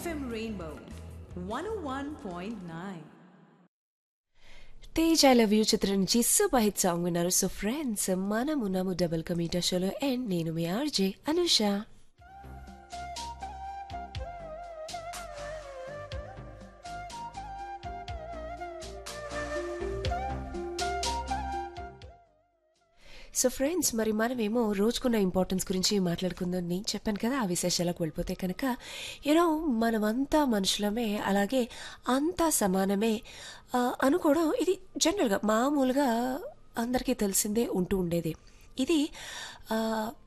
FM Rainbow 101.9. Tej I love you చిత్రం నుంచి super hit song విన్నారు సో ఫ్రెండ్స్ మనం ఉన్నాము డబుల్ కమీటా షోలో అండ్ నేను మీ ఆర్జే అనుష సో ఫ్రెండ్స్ మరి మనమేమో రోజుకున్న ఇంపార్టెన్స్ గురించి మాట్లాడుకుందాం నేను చెప్పాను కదా ఆ విశేషాలకు వెళ్ళిపోతే కనుక యూనో మనమంతా మనుషులమే అలాగే అంతా సమానమే ఆ, అనుకోవడం ఇది జనరల్గా మామూలుగా అందరికీ తెలిసిందే ఉంటూ ఉండేది ఇది ఆ,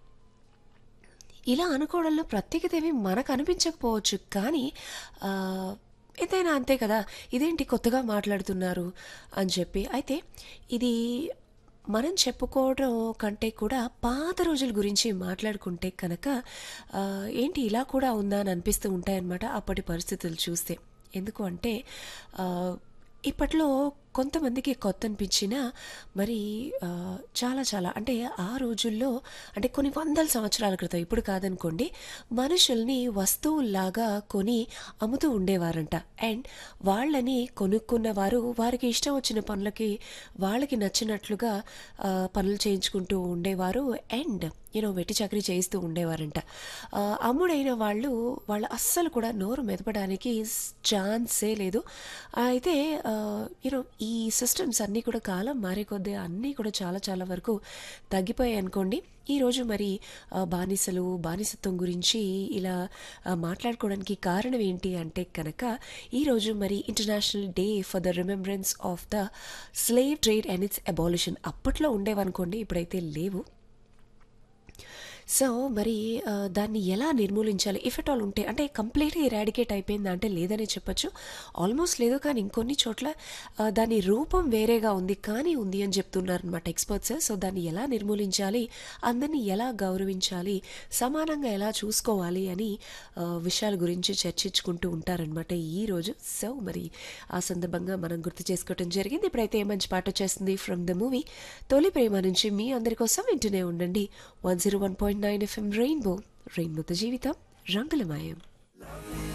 ఇలా అనుకోవడంలో ప్రత్యేకత ఏమి మనకు అనిపించకపోవచ్చు కానీ ఆ, ఎంతైనా అంతే కదా ఇదేంటి కొత్తగా మాట్లాడుతున్నారు అని చెప్పి అయితే ఇది మనం చెప్పుకోవడం కంటే కూడా పాత రోజుల గురించి మాట్లాడుకుంటే కనుక ఆ, ఏంటి ఇలా కూడా ఉందా అని అనిపిస్తూ ఉంటాయన్నమాట అప్పటి పరిస్థితులు చూస్తే ఎందుకు అంటే ఆ, ఇప్పట్లో కొంతమందికి కొత్త అనిపించినా మరి ఆ, చాలా చాలా అంటే ఆ రోజుల్లో అంటే కొన్ని వందల సంవత్సరాల క్రితం ఇప్పుడు కాదనుకోండి మనుషుల్ని వస్తువుల్లాగా కొని అమ్ముతూ ఉండేవారంట అండ్ వాళ్ళని కొనుక్కున్న వారు వారికి ఇష్టం వచ్చిన పనులకి వాళ్ళకి నచ్చినట్లుగా ఆ, పనులు చేయించుకుంటూ ఉండేవారు అండ్ యూనో వెట్టి చాకరీ చేయిస్తూ ఉండేవారంట ఆ, అమ్ముడైన వాళ్ళు వాళ్ళు అస్సలు కూడా నోరు మెదపడానికి ఛాన్సే లేదు అయితే యూనో ఈ సిస్టమ్స్ అన్నీ కూడా కాలం మారే కొద్దీ అన్నీ కూడా చాలా చాలా వరకు తగ్గిపోయాయి అనుకోండి ఈరోజు మరి ఆ, బానిసలు బానిసత్వం గురించి ఇలా ఆ, మాట్లాడుకోవడానికి కారణం ఏంటి అంటే కనుక ఈరోజు మరి international day for the remembrance of the slave trade and its abolition అప్పట్లో ఉండేవనుకోండి ఇప్పుడైతే లేవు సో మరి ఆ, దాన్ని ఎలా నిర్మూలించాలి ఇఫ్ ఎట్ ఆల్ ఉంటే అంటే కంప్లీట్గా ఇరాడికేట్ అయిపోయిందా అంటే లేదనే చెప్పొచ్చు ఆల్మోస్ట్ లేదు కానీ ఇంకొన్ని చోట్ల ఆ, దాని రూపం వేరేగా ఉంది కానీ ఉంది అని చెప్తున్నారు అనమాట ఎక్స్పర్ట్స్ సో దాన్ని ఎలా నిర్మూలించాలి అందరినీ ఎలా గౌరవించాలి సమానంగా ఎలా చూసుకోవాలి అని ఆ, విషయాల గురించి చర్చించుకుంటూ ఉంటారనమాట ఈ రోజు సో మరి ఆ సందర్భంగా మనం గుర్తు చేసుకోవటం జరిగింది ఇప్పుడైతే ఏ మంచి పాట వచ్చేస్తుంది ఫ్రమ్ ద మూవీ తొలి ప్రేమ నుంచి మీ అందరి కోసం వింటూనే ఉండండి one zero one point nine FM rainbow రెయిన్బోతో జీవితం రంగులమయం